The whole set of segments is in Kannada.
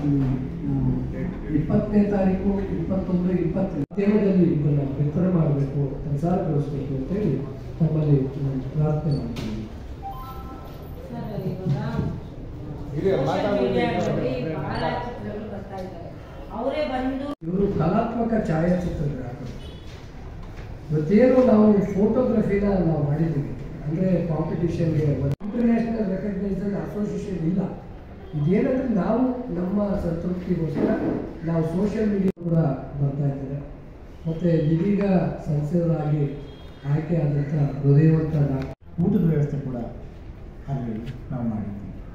ಇಪ್ಪತ್ತನೇ ತಾರೀಕು ಇಪ್ಪತ್ತೊಂದು ಇಪ್ಪತ್ತು ಮಾಧ್ಯಮದಲ್ಲಿ ಇದನ್ನು ಬಿತ್ತರ ಮಾಡಬೇಕು ಪ್ರಸಾರಗೊಳಿಸಬೇಕು ಅಂತೇಳಿ ತಮ್ಮಲ್ಲಿ ನಾನು ಪ್ರಾರ್ಥನೆ ಮಾಡ್ತೀನಿ ಸರ್ ಇವಾಗ social mediaದಲ್ಲಿ ಬಹಳ ಚಿತ್ರಗಳು ಬರ್ತಾ ಇದ್ದಾವೆ ಅವರೇ ಬಂದು ಇವರು ಕಲಾತ್ಮಕ ಛಾಯಾಚಿತ್ರಗ್ರಾಹಕರು ಇವತ್ತೇನು ನಾವು ಫೋಟೋಗ್ರಫಿನ ನಾವು ಮಾಡಿದ್ದೀವಿ ಅಂದರೆ ಕಾಂಪಿಟಿಷನ್ಗೆ ಇಂಟರ್ನ್ಯಾಷನಲ್ ರೆಕಗ್ನೈಸ್ಡ್ ಅಸೋಸಿಯೇಷನ್ ಇಲ್ಲ ಇದೇನಂದ್ರೆ ನಾವು ನಮ್ಮ ಸಂತೃಪ್ತಿಗೋಸ್ಕರ ನಾವು ಸೋಷಿಯಲ್ ಮೀಡಿಯಾ ಕೂಡ ಬರ್ತಾ ಇದ್ದಾರೆ ಮತ್ತು ಇದೀಗ ಸಂಸದರಾಗಿ ಆಯ್ಕೆ ಆದಂಥ ಹೃದಯವಂತ ಡಾಕ್ಟರ್ ಊಟದ ವ್ಯವಸ್ಥೆ ಕೂಡ ಅಲ್ಲಿ ನಾವು ಮಾಡಿದ್ದೀವಿ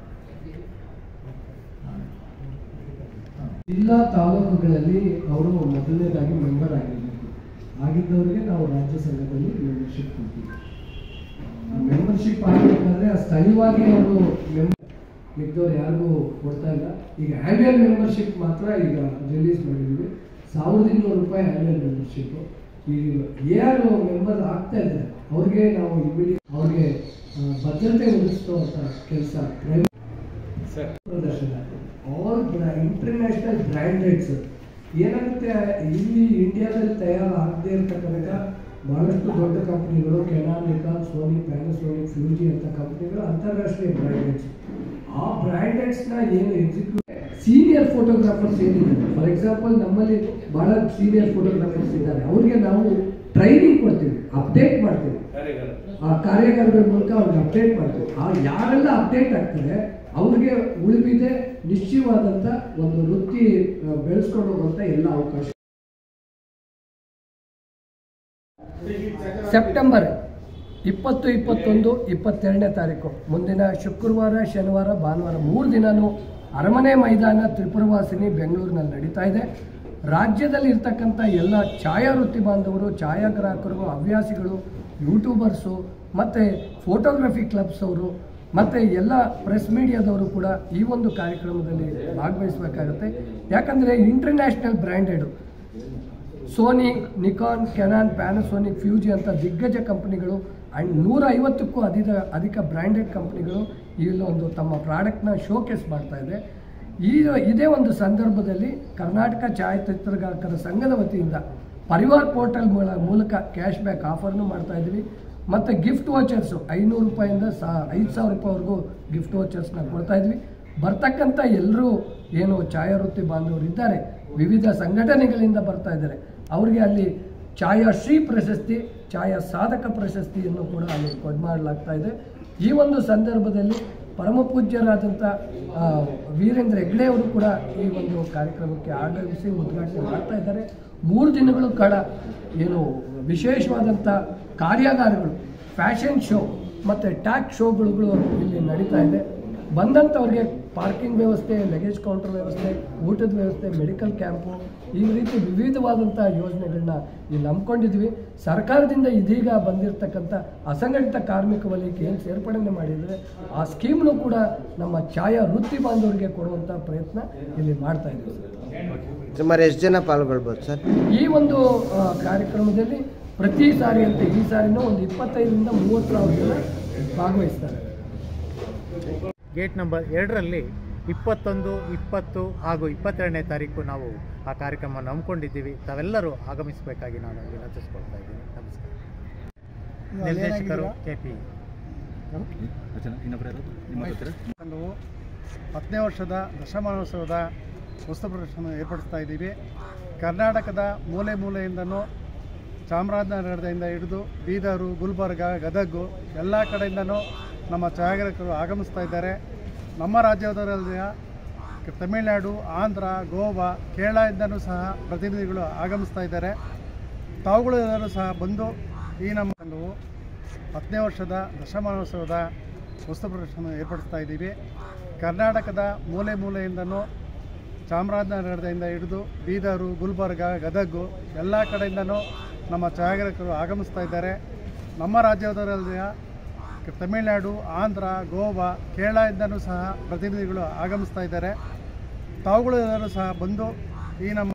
ಜಿಲ್ಲಾ ತಾಲೂಕುಗಳಲ್ಲಿ ಅವರು ಮೊದಲನೇದಾಗಿ ಮೆಂಬರ್ ಆಗಿರಬೇಕು ಆಗಿದ್ದವರಿಗೆ ನಾವು ರಾಜ್ಯ ಸಂಘದಲ್ಲಿ ಮೆಂಬರ್ಶಿಪ್ ಕೊಡ್ತೀವಿ ಮೆಂಬರ್ಶಿಪ್ ಆಗಬೇಕಾದ್ರೆ ಆ ಸ್ಥಳೀಯವಾಗಿ ಅವರು ಮೆಂಬರ್ ಮಿಕ್ದವ್ರು ಯಾರಿಗೂ ಕೊಡ್ತಾ ಇಲ್ಲ ಈಗ ಆ್ಯನ್ಯಲ್ ಮೆಂಬರ್ಶಿಪ್ ಮಾತ್ರ ಈಗ ರಿಲೀಸ್ ಮಾಡಿದ್ವಿ ಸಾವಿರದ ಇನ್ನೂರು ರೂಪಾಯಿ ಆ್ಯನ್ಯಲ್ ಮೆಂಬರ್ಶಿಪ್ಪು ಈಗ ಯಾರು ಮೆಂಬರ್ ಆಗ್ತಾ ಇದ್ದಾರೆ ಅವ್ರಿಗೆ ನಾವು ಇಮಿಡಿಯೇಟ್ ಅವ್ರಿಗೆ ಆ, ಭದ್ರತೆ ಒದಗಿಸುವಂಥ ಕೆಲಸ ಪ್ರದರ್ಶನ ಆಲ್ ಇಂಟರ್ನ್ಯಾಷನಲ್ ಬ್ರ್ಯಾಂಡೆಡ್ಸ್ ಏನಾಗುತ್ತೆ ಇಲ್ಲಿ ಇಂಡಿಯಾದಲ್ಲಿ ತಯಾರು ಆಗದೆ ಇರ್ತಕ್ಕಂಥ ಬಹಳಷ್ಟು ದೊಡ್ಡ ಕಂಪ್ನಿಗಳು ಕೆನಾನಿಕಾ ಸೋನಿ ಪ್ಯಾನಸೋನಿಕ್ ಫ್ಯೂಜಿ ಅಂತ ಕಂಪ್ನಿಗಳು ಅಂತಾರಾಷ್ಟ್ರೀಯ ಬ್ರ್ಯಾಂಡೆಡ್ಸ್ ಆ ಬ್ರ್ಯಾಂಡೆಡ್ಸ್ನ ಏನು ಎಕ್ಸಿಕ್ಯೂಟ್ ಸೀನಿಯರ್ ಫೋಟೋಗ್ರಾಫರ್ಸ್ ಏನಿದ್ದಾರೆ ಫಾರ್ ಎಕ್ಸಾಂಪಲ್ ನಮ್ಮಲ್ಲಿ ಬಹಳ ಸೀನಿಯರ್ ಫೋಟೋಗ್ರಾಫರ್ಸ್ ಇದ್ದಾರೆ ಅವ್ರಿಗೆ ನಾವು ಟ್ರೈನಿಂಗ್ ಕೊಡ್ತೀವಿ ಅಪ್ಡೇಟ್ ಮಾಡ್ತೀವಿ ಆ ಕಾರ್ಯಗಾರಗಳ ಮೂಲಕ ಅವ್ರಿಗೆ ಅಪ್ಡೇಟ್ ಮಾಡ್ತೀವಿ ಆ ಯಾರೆಲ್ಲ ಅಪ್ಡೇಟ್ ಆಗ್ತಾರೆ ಅವ್ರಿಗೆ ಉಳಿಬಿದೆ ನಿಶ್ಚಯವಾದಂಥ ಒಂದು ವೃತ್ತಿ ಆ, ಬೆಳೆಸ್ಕೊಂಡು ಹೋಗುವಂಥ ಎಲ್ಲ ಅವಕಾಶ ಸೆಪ್ಟೆಂಬರ್ ಇಪ್ಪತ್ತು ಇಪ್ಪತ್ತೊಂದು ಇಪ್ಪತ್ತೆರಡನೇ ತಾರೀಕು ಮುಂದಿನ ಶುಕ್ರವಾರ ಶನಿವಾರ ಭಾನುವಾರ ಮೂರು ದಿನನೂ ಅರಮನೆ ಮೈದಾನ ತ್ರಿಪುರವಾಸಿನಿ ಬೆಂಗಳೂರಿನಲ್ಲಿ ನಡೀತಾ ಇದೆ ರಾಜ್ಯದಲ್ಲಿ ಇರ್ತಕ್ಕಂಥ ಎಲ್ಲ ಛಾಯಾವೃತ್ತಿ ಬಾಂಧವರು ಛಾಯಾಗ್ರಾಹಕರು ಹವ್ಯಾಸಿಗಳು ಯೂಟ್ಯೂಬರ್ಸು ಮತ್ತು ಫೋಟೋಗ್ರಫಿ ಕ್ಲಬ್ಸ್ ಅವರು ಮತ್ತು ಎಲ್ಲ ಪ್ರೆಸ್ ಮೀಡಿಯಾದವರು ಕೂಡ ಈ ಒಂದು ಕಾರ್ಯಕ್ರಮದಲ್ಲಿ ಭಾಗವಹಿಸಬೇಕಾಗತ್ತೆ ಯಾಕಂದರೆ international branded Sony Nikon Canon Panasonic Fuji ಅಂತ ದಿಗ್ಗಜ ಕಂಪನಿಗಳು ಆ್ಯಂಡ್ ನೂರ ಐವತ್ತಕ್ಕೂ ಅಧಿಕ ಅಧಿಕ ಬ್ರ್ಯಾಂಡೆಡ್ ಕಂಪನಿಗಳು ಇಲ್ಲೊಂದು ತಮ್ಮ ಪ್ರಾಡಕ್ಟ್ನ ಶೋಕೇಸ್ ಮಾಡ್ತಾ ಇದೆ ಈ ಇದೇ ಒಂದು ಸಂದರ್ಭದಲ್ಲಿ ಕರ್ನಾಟಕ ಛಾಯಾಚಿತ್ರಗಾರಕರ ಸಂಘದ ವತಿಯಿಂದ ಪರಿವಾರ್ ಪೋರ್ಟಲ್ ಮೂಲ ಮೂಲಕ ಕ್ಯಾಶ್ ಬ್ಯಾಕ್ ಆಫರ್ನು ಮಾಡ್ತಾ ಇದ್ವಿ ಮತ್ತು ಗಿಫ್ಟ್ ವಾಚರ್ಸು ಐನೂರು ರೂಪಾಯಿಂದ ಸಾ ಐದು ಸಾವಿರ ರೂಪಾಯಿವರೆಗೂ ಗಿಫ್ಟ್ ವಾಚರ್ಸ್ನ ಕೊಡ್ತಾ ಇದ್ವಿ ಬರ್ತಕ್ಕಂಥ ಎಲ್ಲರೂ ಏನು ಛಾಯಾವೃತ್ತಿ ಬಾಂಧವರು ಇದ್ದಾರೆ ವಿವಿಧ ಸಂಘಟನೆಗಳಿಂದ ಬರ್ತಾ ಇದ್ದಾರೆ ಅವರಿಗೆ ಅಲ್ಲಿ ಛಾಯಾಶ್ರೀ ಪ್ರಶಸ್ತಿ ಛಾಯಾ ಸಾಧಕ ಪ್ರಶಸ್ತಿಯನ್ನು ಕೂಡ ಅಲ್ಲಿ ಕೊಡ್ಮಾಡಲಾಗ್ತಾ ಇದೆ ಈ ಒಂದು ಸಂದರ್ಭದಲ್ಲಿ ಪರಮ ಪೂಜ್ಯರಾದಂಥ ಆ, ವೀರೇಂದ್ರ ಹೆಗ್ಡೆ ಅವರು ಕೂಡ ಈ ಒಂದು ಕಾರ್ಯಕ್ರಮಕ್ಕೆ ಆಗಮಿಸಿ ಉದ್ಘಾಟನೆ ಮಾಡ್ತಾ ಇದ್ದಾರೆ ಮೂರು ದಿನಗಳು ಕಾಲ ಏನು ವಿಶೇಷವಾದಂಥ ಕಾರ್ಯಾಗಾರಗಳು ಫ್ಯಾಷನ್ ಶೋ ಮತ್ತು ಟ್ಯಾಕ್ ಶೋಗಳು ಇಲ್ಲಿ ನಡೀತಾ ಇದೆ ಬಂದಂಥವ್ರಿಗೆ ಪಾರ್ಕಿಂಗ್ ವ್ಯವಸ್ಥೆ ಲಗೇಜ್ ಕೌಂಟರ್ ವ್ಯವಸ್ಥೆ ಊಟದ ವ್ಯವಸ್ಥೆ ಮೆಡಿಕಲ್ ಕ್ಯಾಂಪು ಈ ರೀತಿ ವಿವಿಧವಾದಂಥ ಯೋಜನೆಗಳನ್ನ ಇಲ್ಲಿ ಹಮ್ಮಿಕೊಂಡಿದ್ವಿ ಸರ್ಕಾರದಿಂದ ಇದೀಗ ಬಂದಿರತಕ್ಕಂಥ ಅಸಂಘಟಿತ ಕಾರ್ಮಿಕ ವಲಯಕ್ಕೆ ಏನು ಸೇರ್ಪಡೆ ಮಾಡಿದರೆ ಆ ಸ್ಕೀಮ್ನು ಕೂಡ ನಮ್ಮ ಛಾಯಾ ವೃತ್ತಿ ಬಾಂಧವರಿಗೆ ಕೊಡುವಂಥ ಪ್ರಯತ್ನ ಇಲ್ಲಿ ಮಾಡ್ತಾ ಇದ್ದೀವಿ ಸರ್ ಸುಮಾರು ಎಷ್ಟು ಜನ ಪಾಲ್ಗೊಳ್ಬೋದು ಸರ್ ಈ ಒಂದು ಆ, ಕಾರ್ಯಕ್ರಮದಲ್ಲಿ ಪ್ರತಿ ಸಾರಿ ಅಂತ ಈ ಸಾರಿನೂ ಒಂದು ಇಪ್ಪತ್ತೈದರಿಂದ ಮೂವತ್ತು ಸಾವಿರ ಜನ ಭಾಗವಹಿಸ್ತಾರೆ ಗೇಟ್ ನಂಬರ್ ಎರಡರಲ್ಲಿ ಇಪ್ಪತ್ತೊಂದು ಇಪ್ಪತ್ತು ಹಾಗೂ ಇಪ್ಪತ್ತೆರಡನೇ ತಾರೀಕು ನಾವು ಆ ಕಾರ್ಯಕ್ರಮವನ್ನು ಹಮ್ಮಿಕೊಂಡಿದ್ದೀವಿ ತಾವೆಲ್ಲರೂ ಆಗಮಿಸಬೇಕಾಗಿ ನಾನು ವಿನಂತಿಸ್ಕೊಳ್ತಾ ಇದ್ದೀನಿ ನಮಸ್ಕಾರ ನಿರ್ದೇಶಕರು ಕೆ ಪಿ ಒಂದು ಹತ್ತನೇ ವರ್ಷದ ದಶಮಾನೋತ್ಸವದ ವಸ್ತು ಪ್ರದರ್ಶನ ಏರ್ಪಡಿಸ್ತಾ ಇದ್ದೀವಿ ಕರ್ನಾಟಕದ ಮೂಲೆ ಮೂಲೆಯಿಂದನೂ ಚಾಮರಾಜನಗರದಿಂದ ಹಿಡಿದು ಬೀದರು ಗುಲ್ಬರ್ಗ ಗದಗು ಎಲ್ಲ ಕಡೆಯಿಂದನೂ ನಮ್ಮ ಛಾಯಾಗ್ರಾಹಕರು ಆಗಮಿಸ್ತಾ ಇದ್ದಾರೆ ನಮ್ಮ ರಾಜ್ಯದವರಲ್ಲಿಯ ತಮಿಳುನಾಡು ಆಂಧ್ರ ಗೋವಾ ಕೇರಳದಿಂದನೂ ಸಹ ಪ್ರತಿನಿಧಿಗಳು ಆಗಮಿಸ್ತಾ ಇದ್ದಾರೆ ತಾವುಗಳು ಎಲ್ಲರೂ ಸಹ ಬಂದು ಈ ನಮ್ಮ ಒಂದು ಹತ್ತನೇ ವರ್ಷದ ದಶಮಾನೋತ್ಸವದ ವಸ್ತು ಪ್ರದರ್ಶನ ಏರ್ಪಡಿಸ್ತಾ ಇದ್ದೀವಿ ಕರ್ನಾಟಕದ ಮೂಲೆ ಮೂಲೆಯಿಂದನೂ ಚಾಮರಾಜನಗರದಿಂದ ಹಿಡಿದು ಬೀದರು ಗುಲ್ಬರ್ಗ ಗದಗು ಎಲ್ಲ ಕಡೆಯಿಂದನೂ ನಮ್ಮ ಛಾಯಾಗ್ರಾಹಕರು ಆಗಮಿಸ್ತಾ ಇದ್ದಾರೆ ನಮ್ಮ ರಾಜ್ಯದವರಲ್ಲಿಯ ತಮಿಳುನಾಡು ಆಂಧ್ರ ಗೋವಾ ಕೇರಳದಿಂದನೂ ಸಹ ಪ್ರತಿನಿಧಿಗಳು ಆಗಮಿಸ್ತಾ ಇದ್ದಾರೆ ತಾವುಗಳು ಎಲ್ಲರೂ ಸಹ ಬಂದು ಈ ನಮ್ಮ